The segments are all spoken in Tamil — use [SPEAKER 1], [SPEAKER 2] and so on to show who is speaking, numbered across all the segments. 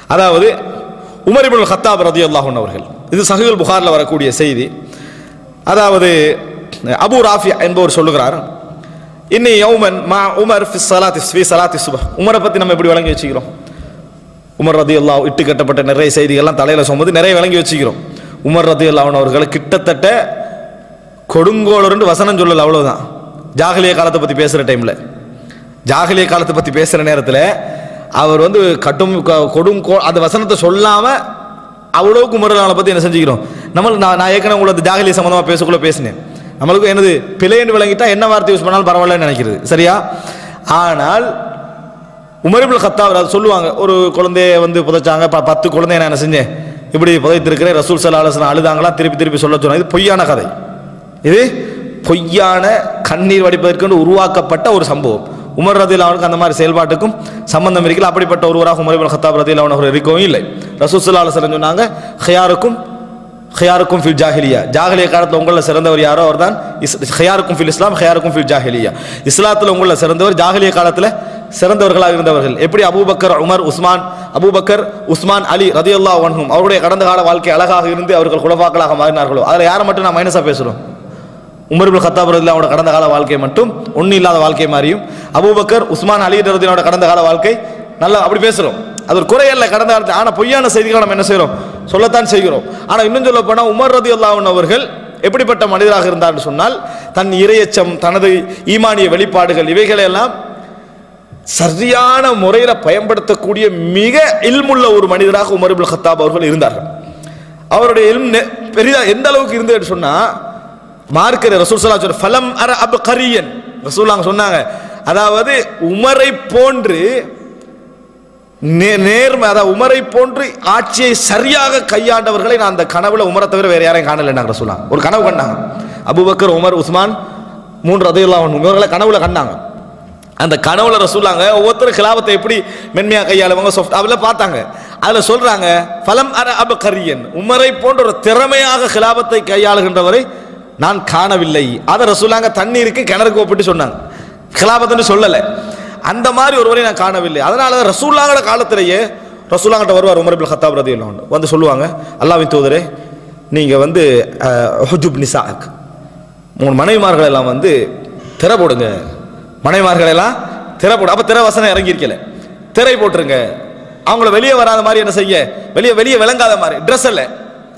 [SPEAKER 1] அதாவது உமர் இப்னுல் ஹத்தாப் ரதியல்லாஹு அன்ஹு அவர்கள் இது சஹீல் புகாரில் வரக்கூடிய செய்தி அதாவது அபு ராஃபி என்பவர் சொல்லுகிறார் இன்னி யௌமன் மா உமர் ஃபி ஸலாத்தி ஃபி ஸலாத்தி சுபஹ் உமரை பத்தி நம்ம எப்படி விளங்கி வச்சுக்கிறோம் உமர் ரதி அல்லா இட்டு கட்டப்பட்ட நிறைய செய்திகள்லாம் தலையில சுமந்து நிறைய விளங்கி வச்சுக்கிறோம் உமர் ரதி அல்லாஹன் அவர்களை கிட்டத்தட்ட கொடுங்கோளர்னு வசனம் சொல்லல அவ்வளவுதான் ஜாகலிய காலத்தை பத்தி பேசுற டைம்ல ஜாகலிய காலத்தை பத்தி பேசுற நேரத்தில் அவர் வந்து கட்டும் க- கொடும் கோ- அந்த வசனத்தை சொல்லாம அவ்வளவுக்கு உமர்லானை பத்தி என்ன செஞ்சுக்கிறோம் நம்ம நான் நான் ஏற்கனவே உங்களுக்கு ஜாகலிய சம்பந்தமா பேசக்குள்ள பேசினேன் நம்மளுக்கு என்னது பிழைன்னு விளங்கிட்டா என்ன வார்த்தை யூஸ் பண்ணாலும் பரவாயில்லன்னு நினைக்கிறது சரியா ஆனால் உமரிபுல் கத்தாப் அது சொல்லுவாங்க ஒரு குழந்தைய வந்து புதைச்சாங்க ப- பத்து குழந்தைய நான் என்ன செஞ்சேன் இப்படி புதைத்திருக்கிறேன் ரசூல் சல்லா அலுவலம் அழுதாங்களா திருப்பி திருப்பி சொல்ல சொன்னாங்க இது பொய்யான கதை இது பொய்யான கண்ணீர் வடிப்பதற்கு உருவாக்கப்பட்ட ஒரு சம்பவம் உமர் ரதில் அவனுக்கு அந்த மாதிரி செயல்பாட்டுக்கும் சம்பந்தம் இருக்கல அப்படிப்பட்ட ஒருவராக உமரிபுல் கத்தாப் ரதில் அவனவர் இருக்கவும் இல்லை ரசூல் சல்லா அலுவலம் சொன்னாங்க ஹயாருக்கும் ஹயாருக்கும் ஃபில் ஜாஹிலியா ஜாஹிலியா காலத்தில் உங்களில் சிறந்தவர் யாரோ அவர்தான் இஸ் ஹயாருக்கும் ஃபில் இஸ்லாம் ஹயாருக்கும் ஃபில் ஜாஹிலியா இஸ்லாத்தில் உங்களில் சிறந்தவர் ஜாஹிலியா காலத்தில் சிறந்தவர்களாக இருந்தவர்கள் எப்படி Abu Bakr Umar Usman Abu Bakr Usman Ali ரதியுல்லா வன்ஹும் அவருடைய கடந்த கால வாழ்க்கை அழகாக இருந்து அவர்கள் குலபாக்களாக மாறினார்களோ அதில் யாரை மட்டும் நான் மைனஸாக பேசுகிறோம் உமர் இப்னு கத்தாப் ரதியல்லாஹு அவரோட கடந்த கால வாழ்க்கை மட்டும் ஒன்றும் இல்லாத வாழ்க்கை மாறியும் அபூபக்கர் உஸ்மான் அலி ரதியோட கடந்த கால வாழ்க்கை நல்லா அப்படி பேசுகிறோம் அது ஒரு குறையல்ல கடந்த காலத்தில் ஆனால் பொய்யான செய்திகளை நம்ம என்ன செய்கிறோம் சொல்லத்தான் செய்கிறோம் ஆனால் இன்னும் சொல்ல போனால் உமர் ரதி அவர்கள் எப்படிப்பட்ட மனிதராக இருந்தார்னு சொன்னால் தன் இரையச்சம் தனது ஈமானிய வெளிப்பாடுகள் இவைகளெல்லாம் சரியான முறையில் பயன்படுத்தக்கூடிய மிக இல்முள்ள ஒரு மனிதராக உமர் இப்னு கத்தாப் அவர்கள் இருந்தார்கள் அவருடைய இல்ம் நெ- பெரிதா எந்த அளவுக்கு இருந்ததுன்னு சொன்னா மார்க்கர் ரசூல் ஸல்லல்லாஹு அலைஹி வஸல்லம் ஃபலம் அர அப் கரியன் ரசூலாங்க சொன்னாங்க அதாவது உமரை போன்று நே- நேர்மை அதாவது உமரை போன்று ஆட்சியை சரியாக கையாண்டவர்களை நான் அந்த கனவுல உமரை தவிர வேற யாரையும் காணல நாங்கள் சொல்லலாம் ஒரு கனவு கண்டாங்க அபூபக்கர் உமர் உஸ்மான் மூன்று ரதையெல்லாம் இவர்களை கனவுல கண்டாங்க அந்த கனவுல ரசூலாங்க ஒவ்வொருத்தரும் கிலாபத்தை எப்படி மென்மையா கையாளுவாங்க சாஃப்ட் அதில் பார்த்தாங்க அதுல சொல்றாங்க ஃபலம் அர அப கரியன் உமரை போன்ற ஒரு திறமையாக கிலாபத்தை கையாளுகின்றவரை நான் காணவில்லை அதை ரசூலாங்க தண்ணீருக்கு கிணறுக்கு ஒப்பிட்டு சொன்னாங்க கிலாபத்துன்னு சொல்லலை அந்த மாதிரி ஒருவரை நான் காணவில்லை அதனால தான் ரசூல்லாங்கட காலத்திலேயே ரசூல்லாங்கிட்ட வருவார் உமர் இப்னு கத்தாப் ரதியல்லாஹு அன்ஹு வந்து சொல்லுவாங்க அல்லாஹ்வின் தூதரே நீங்க வந்து அஹ், ஹுஜுப் நிசாக் மூணு மனைவிமார்கள் எல்லாம் வந்து திரை போடுங்க மனைவிமார்கள் எல்லாம் திரை போடு அப்ப திரை வசனம் இறங்கி இருக்கல திரை போட்டுருங்க அவங்கள வெளியே வராத மாதிரி என்ன செய்ய வெளியே வெளியே விளங்காத மாதிரி ட்ரெஸ் இல்லை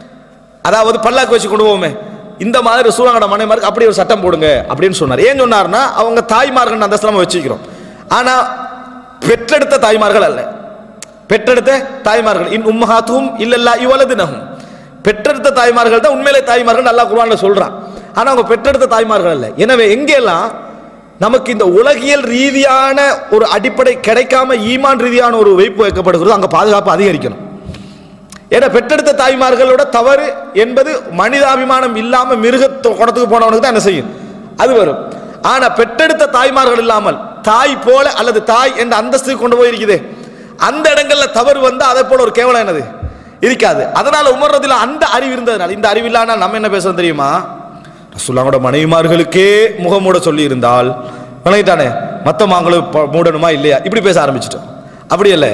[SPEAKER 1] அதாவது பல்லாக்கு வச்சு கொண்டு போவோமே இந்த மாதிரி சூழங்கட மனைமாருக்கு அப்படி ஒரு சட்டம் போடுங்க அப்படின்னு சொன்னார் ஏன் சொன்னார்னா அவங்க தாய்மார்கள் அந்தஸ்து நம்ம வச்சுக்கிறோம் ஆனா பெற்றெடுத்த தாய்மார்கள் அல்ல பெற்றெடுத்த தாய்மார்கள் இன் உம்மஹாத்தும் இல்லல்லா இவலதுனஹும் பெற்றெடுத்த தாய்மார்கள் தான் உண்மையிலே தாய்மார்கள் அல்லாஹ் குர்ஆன்ல சொல்றான் ஆனா அவங்க பெற்றெடுத்த தாய்மார்கள் அல்ல எனவே எங்கெல்லாம் நமக்கு இந்த உலகியல் ரீதியான ஒரு அடிப்படை கிடைக்காம ஈமான் ரீதியான ஒரு வைப்பு வைக்கப்படுகிறதோ அங்க பாதுகாப்பு அதிகரிக்கணும் ஏன்னா பெற்றெடுத்த தாய்மார்களோட தவறு என்பது மனிதாபிமானம் இல்லாம மிருக குணத்துக்கு போனவனுக்கு தான் என்ன செய்யும் அது வரும் ஆனா பெற்றெடுத்த தாய்மார்கள் இல்லாமல் தாய் போல அல்லது தாய் என்ற அந்தஸ்துக்கு கொண்டு போய் இருக்குது அந்த இடங்கள்ல தவறு வந்து அதை போல ஒரு கேவலம் என்னது இருக்காது அதனால உமர்றதுல அந்த அறிவு இருந்ததுனால இந்த அறிவு இல்லாமல் நம்ம என்ன பேசுறோம் தெரியுமா ரசூல்லாவோட மனைவிமார்களுக்கே முகமூட சொல்லி இருந்தால் விளங்கிட்டானே மற்ற மாங்களும் ப- மூடணுமா இல்லையா இப்படி பேச ஆரம்பிச்சிட்டோம் அப்படி இல்லை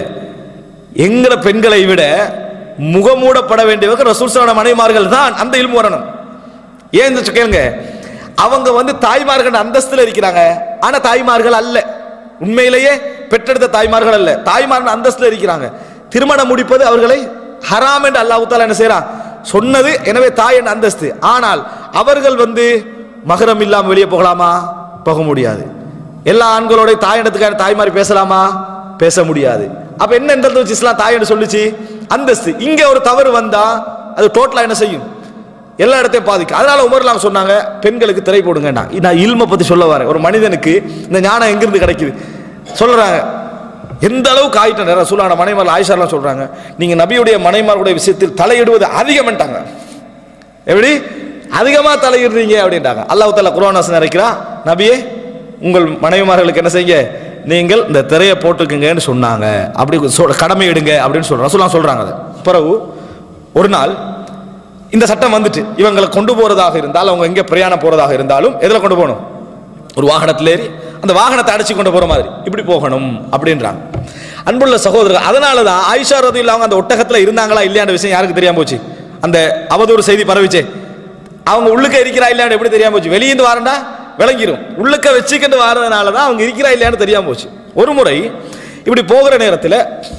[SPEAKER 1] எங்கட பெண்களை விட முகமூடப்பட வேண்டியவர்கள் ரசூல் சலான மனைவிமார்கள் தான் அந்த இல்மு வரணும் ஏன் இந்த கேளுங்க அவங்க வந்து தாய்மார்கள் அந்தஸ்துல இருக்கிறாங்க ஆனா தாய்மார்கள் அல்ல உண்மையிலேயே பெற்றெடுத்த தாய்மார்கள் அல்ல தாய்மார்கள் அந்தஸ்துல இருக்கிறாங்க திருமணம் முடிப்பது அவர்களை ஹராம் என்று அல்லாஹ் தாலா என்ன செய்றான் சொன்னது எனவே தாய் என்ற அந்தஸ்து ஆனால் அவர்கள் வந்து மகரம் இல்லாம வெளியே போகலாமா போக முடியாது எல்லா ஆண்களோட தாய் இடத்துக்கான தாய் மாதிரி பேசலாமா பேச முடியாது அப்ப என்ன என்றது வச்சு இஸ்லாம் தாய் என்று சொல்லுச்சு அந்தஸ்து இங்க ஒரு தவறு வந்தா அது டோட்டலா என்ன செய்யும் எல்லா இடத்தையும் பாதிக்கும் அதனால உமர்லாம் சொன்னாங்க பெண்களுக்கு திரை போடுங்கண்ணா நான் இல்மை பத்தி சொல்ல வரேன் ஒரு மனிதனுக்கு இந்த ஞானம் எங்கிருந்து கிடைக்குது சொல்றாங்க எந்த அளவுக்கு ஆயிட்ட ரசூலான மனைமார் ஆயிஷாலாம் சொல்றாங்க நீங்க நபியுடைய மனைமாருடைய விஷயத்தில் தலையிடுவது அதிகம்ட்டாங்க எப்படி அதிகமா தலையிடுறீங்க அப்படின்றாங்க அல்லாஹ் தாலா குர்ஆன் வசனம் இறக்கிறான் நபியே உங்கள் மனைவிமார்களுக்கு என்ன செய்ய நீங்கள் இந்த திரையை போட்டுக்குங்கன்னு சொன்னாங்க அப்படி சொல் கடமை எடுங்க அப்படின்னு சொல்றாங்க ரசூலாம் சொல்றாங்க அதை பிறகு ஒரு நாள் இந்த சட்டம் வந்துட்டு இவங்களை கொண்டு போறதாக இருந்தால் அவங்க எங்க பிரயாணம் போறதாக இருந்தாலும் எதுல கொண்டு போகணும் ஒரு வாகனத்தில் ஏறி அந்த வாகனத்தை அடைச்சி கொண்டு போற மாதிரி இப்படி போகணும் அப்படின்றாங்க அன்புள்ள சகோதரர் அதனால தான் ஆயிஷா ரதி அவங்க அந்த ஒட்டகத்துல இருந்தாங்களா இல்லையான்ற விஷயம் யாருக்கு தெரியாம போச்சு அந்த அவதூறு செய்தி பரவிச்சே அவங்க உள்ளுக்க இருக்கிறா இல்லையான்னு எப்படி தெரியாம போச்சு வெளியிருந்து வாரண்டா விளங்கிரும் உள்ளுக்க வச்சுக்கிட்டு வாரதுனால தான் அவங்க இருக்கிறா இல்லையான்னு தெரியாம போச்சு ஒரு முறை இப்படி போகிற நேரத்தில்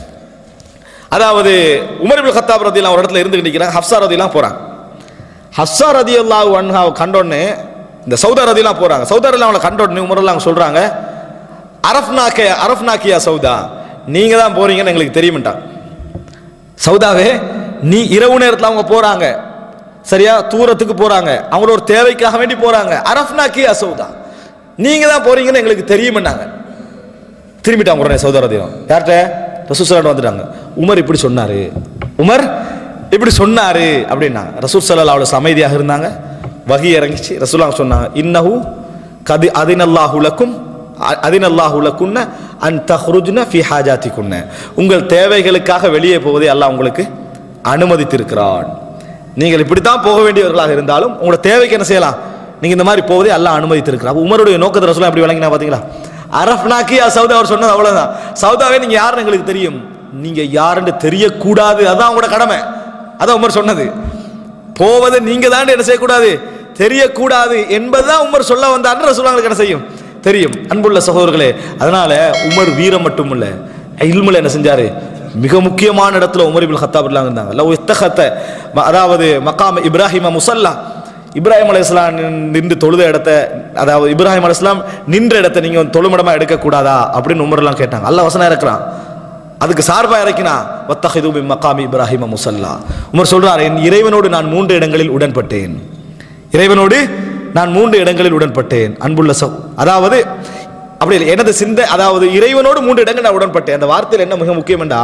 [SPEAKER 1] அதாவது உமர் இப்னு கத்தாப் ரதியெல்லாம் ஒரு இடத்துல இருந்துகிட்டு நிற்கிறாங்க ஹப்சா ரதியெல்லாம் போறாங்க ஹப்சா ரதி அல்லாஹ் அன்ஹாவை கண்டோடனே இந்த சௌதா ரதியெல்லாம் போறாங்க சௌதா ரதி அவங்களை கண்டோடனே உமரெல்லாம் அவங்க சொல்றாங்க அரஃப்னாக்கே அரஃப்னாக்கியா சௌதா நீங்க தான் போறீங்கன்னு எங்களுக்கு தெரியுமென்ட்டாங்க சௌதாவே நீ இரவு நேரத்தில் அவங்க போறாங்க சரியா தூரத்துக்கு போறாங்க அவங்களோட ஒரு தேவைக்காக வேண்டி போறாங்க அரஃப்னாக்கியா சௌதா நீங்க தான் போறீங்கன்னு எங்களுக்கு தெரியுமென்னாங்க திரும்பிட்டாங்க உடனே சௌதா ரதியம் யார்கிட்ட ரசூல் வந்துட்டாங்க உமர் இப்படி சொன்னாரு உமர் இப்படி சொன்னாரு அப்படின்னாங்க ரசூல் சல்லா அவ்வளோ அமைதியாக இருந்தாங்க வகி இறங்கிச்சு ரசூலாங்க சொன்னாங்க இன்னஹு கதி அதினல்லாஹுலக்கும் அதினல்லாஹுலக்குன்ன அன் தஹ்ருஜ்ன ஃபி ஹாஜாத்திக்குன்ன உங்கள் தேவைகளுக்காக வெளியே போவதை அல்லாஹ் உங்களுக்கு அனுமதித்திருக்கிறான் நீங்கள் இப்படித்தான் போக வேண்டியவர்களாக இருந்தாலும் உங்களோட தேவைக்கு என்ன செய்யலாம் நீங்க இந்த மாதிரி போவதை அல்லாஹ் அனுமதித்திருக்கிறார் அப்ப உமருடைய நோக்கத்தை ரசூலா எப்படி விளங்கினா பாத்தீங்களா அரஃப்னாக்கி சவுதா அவர் சொன்னது அவ்வளவுதான் சவுதாவே நீங்க யாருன்னு எங்களுக்கு தெரியும் நீங்க யாருன்னு தெரியக்கூடாது அதான் உங்களோட கடமை அதான் உமர் சொன்னது போவதை நீங்க தான் என்ன செய்யக்கூடாது தெரியக்கூடாது என்பதுதான் உமர் சொல்ல வந்தார்னு ரசூலாங்களுக்கு என்ன செய்யும் தெரியும் அன்புள்ள சகோதரர்களே அதனால உமர் வீரம் மட்டும் இல்ல இல்முல என்ன செஞ்சாரு மிக முக்கியமான இடத்துல உமர் இபில் ஹத்தாப் இருந்தாங்க லவ் இத்தகத்த அதாவது மக்காம இப்ராஹிம முசல்லா இப்ராஹிம் அலையாம் நின்று தொழுத இடத்த அதாவது இப்ராஹிம் அலையாம் நின்ற இடத்த நீங்க வந்து தொழுமடமா எடுக்கக்கூடாதா அப்படின்னு உமர்லாம் கேட்டாங்க அல்ல வசனம் இறக்குறான் அதுக்கு சார்பா இறக்கினா வத்தஹிது மின் மக்காமி இப்ராஹிம முசல்லா உமர் சொல்றார் என் இறைவனோடு நான் மூன்று இடங்களில் உடன்பட்டேன் இறைவனோடு நான் மூன்று இடங்களில் உடன்பட்டேன் அன்புள்ள ச அதாவது அப்படி இல்லை எனது சிந்தை அதாவது இறைவனோடு மூன்று இடங்கள் நான் உடன்பட்டேன் அந்த வார்த்தையில் என்ன மிக முக்கியம் என்றா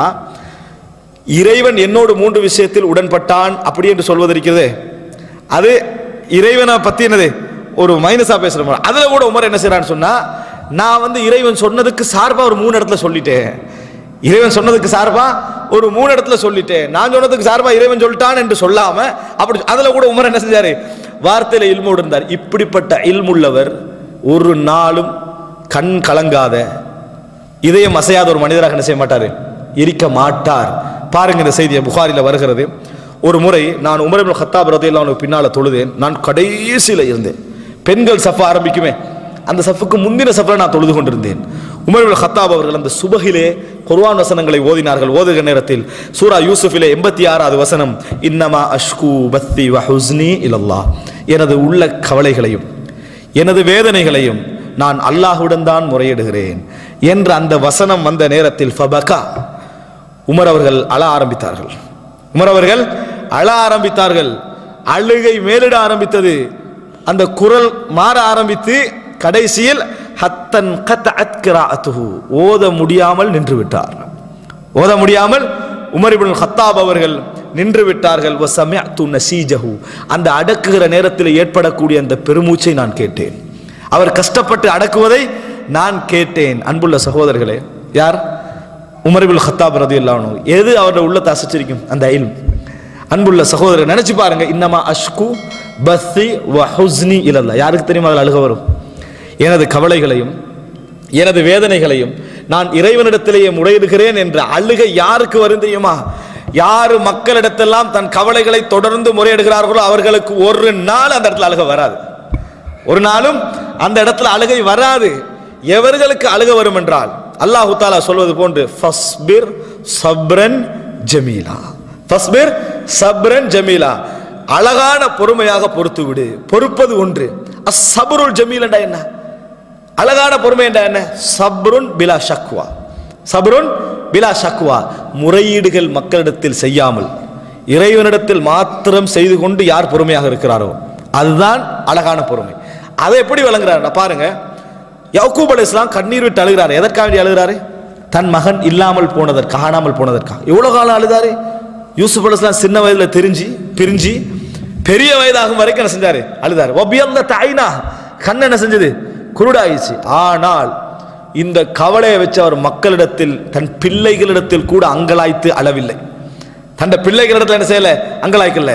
[SPEAKER 1] இறைவன் என்னோடு மூன்று விஷயத்தில் உடன்பட்டான் அப்படி என்று சொல்வது இருக்கிறது அது இறைவனை பத்தி என்னது ஒரு மைனஸா பேசுற மாதிரி அதுல கூட உமர் என்ன செய்யறான்னு சொன்னா நான் வந்து இறைவன் சொன்னதுக்கு சார்பா ஒரு மூணு இடத்துல சொல்லிட்டேன் இறைவன் சொன்னதுக்கு சார்பா ஒரு மூணு இடத்துல சொல்லிட்டேன் நான் சொன்னதுக்கு சார்பா இறைவன் சொல்லிட்டான் என்று சொல்லாம அப்படி அதுல கூட உமர் என்ன செஞ்சாரு வார்த்தையில இல்மோடு இருந்தார் இப்படிப்பட்ட இல்முள்ளவர் ஒரு நாளும் கண் கலங்காத இதயம் அசையாத ஒரு மனிதராக என்ன செய்ய மாட்டாரு இருக்க மாட்டார் பாருங்க இந்த செய்தியை புகாரில வருகிறது ஒரு முறை நான் உமர் இப்னு ஹத்தாப் ரதியல்லாஹு அன்ஹு பின்னால தொழுதேன் நான் கடைசியில இருந்தேன் பெண்கள் சஃப் ஆரம்பிக்குமே அந்த சஃப்புக்கு முந்தின சஃப்ல நான் தொழுது கொண்டிருந்தேன் உமர் இப்னு ஹத்தாப் அவர்கள் அந்த சுபகிலே குர்ஆன் வசனங்களை ஓதினார்கள் ஓதுகிற நேரத்தில் சூரா யூசுஃபிலே எண்பத்தி ஆறாவது வசனம் இன்னமா அஷ்கு பத்தி வஹுஸ்னி இலல்லாஹ் எனது உள்ள கவலைகளையும் எனது வேதனைகளையும் நான் அல்லாஹுடன் தான் முறையிடுகிறேன் என்ற அந்த வசனம் வந்த நேரத்தில் ஃபபகா உமர் அவர்கள் அழ ஆரம்பித்தார்கள் உமர் அவர்கள் அழ ஆரம்பித்தார்கள் அழுகை மேலிட ஆரம்பித்தது அந்த குரல் மாற ஆரம்பித்து கடைசியில் ஹத்தன் கத்தஅத் கிராஅத்துஹு ஓத முடியாமல் நின்று விட்டார் ஓத முடியாமல் உமர் இப்னு ஹத்தாப் அவர்கள் நின்று விட்டார்கள் வ சமிஅத்து நசீஜஹு அந்த அடக்குகிற நேரத்தில் ஏற்படக்கூடிய அந்த பெருமூச்சை நான் கேட்டேன் அவர் கஷ்டப்பட்டு அடக்குவதை நான் கேட்டேன் அன்புள்ள சகோதரர்களே யார் உமர் இப்னு ஹத்தாப் ரதியல்லாஹு அன்ஹு எது அவருடைய உள்ளத்தை அசைச்சிருக்கும் அந்த இல்ம் அன்புள்ள சகோதரர் நினைச்சு பாருங்க இன்னமா அஷ்கு பஸ்ஸி வ ஹுஸ்னி இலல்லா யாருக்கு தெரியுமா அதில் அழுக வரும் எனது கவலைகளையும் எனது வேதனைகளையும் நான் இறைவனிடத்திலேயே முறையிடுகிறேன் என்ற அழுகை யாருக்கு வரும் தெரியுமா யாரு மக்களிடத்தெல்லாம் தன் கவலைகளை தொடர்ந்து முறையிடுகிறார்களோ அவர்களுக்கு ஒரு நாள் அந்த இடத்துல அழுக வராது ஒரு நாளும் அந்த இடத்துல அழுகை வராது எவர்களுக்கு அழுக வரும் என்றால் அல்லாஹு தாலா சொல்வது போன்று ஃபஸ்பிர் சப்ரன் ஜமீலா ஃபஸ்பிர் சப்ரன் ஜமீலா அழகான பொறுமையாக பொறுத்து விடு பொறுப்பது ஒன்று அஸ்ஸபருல் ஜமீல் என்றா என்ன அழகான பொறுமை என்றா என்ன சப்ருன் பிலா ஷக்வா சப்ருன் பிலா ஷக்வா முறையீடுகள் மக்களிடத்தில் செய்யாமல் இறைவனிடத்தில் மாத்திரம் செய்து கொண்டு யார் பொறுமையாக இருக்கிறாரோ அதுதான் அழகான பொறுமை அதை எப்படி விளங்குறாரு பாருங்க யக்கூப் அலி இஸ்லாம் கண்ணீர் விட்டு அழுகிறாரு எதற்காக வேண்டி அழுகிறாரு தன் மகன் இல்லாமல் போனதற்கு காணாமல் போனதற்காக எவ்வளவு காலம் அழுதாரு யூசுப் அலி இஸ்லாம் சின்ன வயதுல தெரிஞ்சு பிரிஞ்சு பெரிய வயதாகும் வரைக்கும் என்ன செஞ்சாரு அழுதாரு ஒபியந்த தாய்னா கண் என்ன செஞ்சது குருடாயிடுச்சு ஆனால் இந்த கவலையை வச்சு அவர் மக்களிடத்தில் தன் பிள்ளைகளிடத்தில் கூட அங்கலாய்த்து அளவில்லை தன் பிள்ளைகளிடத்தில் என்ன செய்யல அங்கலாய்க்கல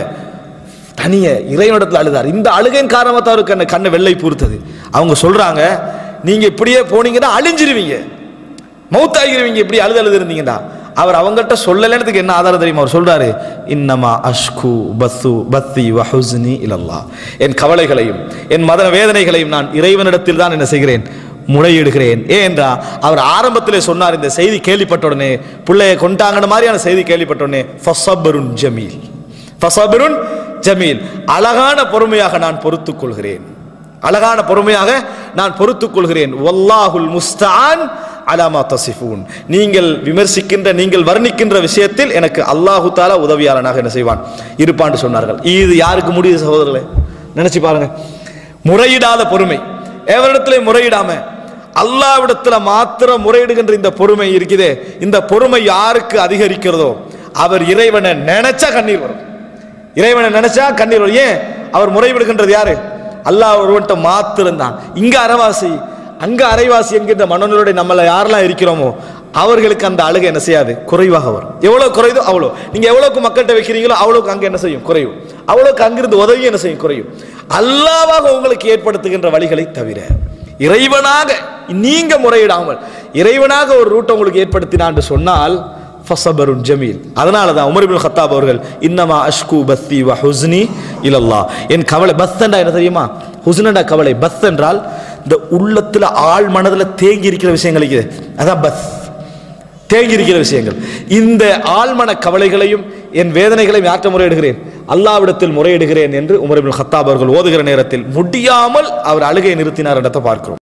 [SPEAKER 1] தனிய இறைவனிடத்தில் அழுதார் இந்த அழுகையின் காரணமாக தான் அவருக்கு அந்த கண்ணை வெள்ளை பூர்த்தது அவங்க சொல்றாங்க நீங்க இப்படியே போனீங்கன்னா அழிஞ்சிருவீங்க மௌத்தாகிறவங்க இப்படி அழுது அழுது இருந்தீங்கடா அவர் அவங்ககிட்ட சொல்லலன்றதுக்கு என்ன ஆதாரம் தெரியுமா அவர் சொல்றாரு இன்னமா அஷ்கு பத்து பத்தி வஹுஸ்னி இலல்லா என் கவலைகளையும் என் மத வேதனைகளையும் நான் இறைவனிடத்தில் தான் என்ன செய்கிறேன் முறையிடுகிறேன் ஏன்றா அவர் ஆரம்பத்திலே சொன்னார் இந்த செய்தி கேள்விப்பட்ட உடனே பிள்ளைய கொண்டாங்கன மாதிரியான செய்தி கேள்விப்பட்ட உடனே ஃபசபருன் ஜமீல் ஃபசபருன் ஜமீல் அழகான பொறுமையாக நான் பொறுத்துக் கொள்கிறேன் அழகான பொறுமையாக நான் பொறுத்துக் கொள்கிறேன் வல்லாஹுல் முஸ்தான் அலாமா தசிஃபூன் நீங்கள் விமர்சிக்கின்ற நீங்கள் வர்ணிக்கின்ற விஷயத்தில் எனக்கு அல்லாஹு தாலா உதவியாளனாக என்ன செய்வான் இருப்பான்னு சொன்னார்கள் இது யாருக்கு முடியுது சகோதரர்களே நினைச்சு பாருங்க முறையிடாத பொறுமை எவரிடத்திலே முறையிடாம அல்லாவிடத்துல மாத்திரம் முறையிடுகின்ற இந்த பொறுமை இருக்குதே இந்த பொறுமை யாருக்கு அதிகரிக்கிறதோ அவர் இறைவனை நினைச்சா கண்ணீர் வரும் இறைவனை நினைச்சா கண்ணீர் வரும் ஏன் அவர் முறைவிடுகின்றது யாரு அல்லாஹ் ஒருவன்ட்ட மாத்திரம்தான் இங்க அரைவாசி அங்க அரைவாசி என்கின்ற மனநிலையோட நம்மள யாரெல்லாம் இருக்கிறோமோ அவர்களுக்கு அந்த அழுகை என்ன செய்யாது குறைவாக வரும் எவ்வளவு குறையுதோ அவ்வளோ நீங்க எவ்வளவுக்கு மக்கள்கிட்ட வைக்கிறீங்களோ அவ்வளவுக்கு அங்க என்ன செய்யும் குறையும் அவ்வளவுக்கு அங்கிருந்து உதவி என்ன செய்யும் குறையும் அல்லாவாக உங்களுக்கு ஏற்படுத்துகின்ற வழிகளை தவிர இறைவனாக நீங்க முறையிடாமல் இறைவனாக ஒரு ரூட்டை உங்களுக்கு ஏற்படுத்தினான்னு சொன்னால் ஃபசபருன் ஜமீல் அதனால தான் உமர் இப்னு கத்தாப் அவர்கள் இன்னமா அஷ்கு பத்தி வ ஹுஸ்னி இலல்லா என் கவலை பஸ்தண்டா என்ன தெரியுமா ஹுஸ்னண்டா கவலை பஸ் என்றால் இந்த உள்ளத்துல ஆள் மனதுல தேங்கி இருக்கிற விஷயங்கள் இருக்குது அதான் பஸ் தேங்கி இருக்கிற விஷயங்கள் இந்த ஆழ்மன கவலைகளையும் என் வேதனைகளையும் யாற்ற முறையிடுகிறேன் அல்லாவிடத்தில் முறையிடுகிறேன் என்று உமர் இப்னு கத்தாப் அவர்கள் ஓதுகிற நேரத்தில் முடியாமல் அவர் அழுகையை நிறுத்தினார் இடத்தை பார்க்கிறோம்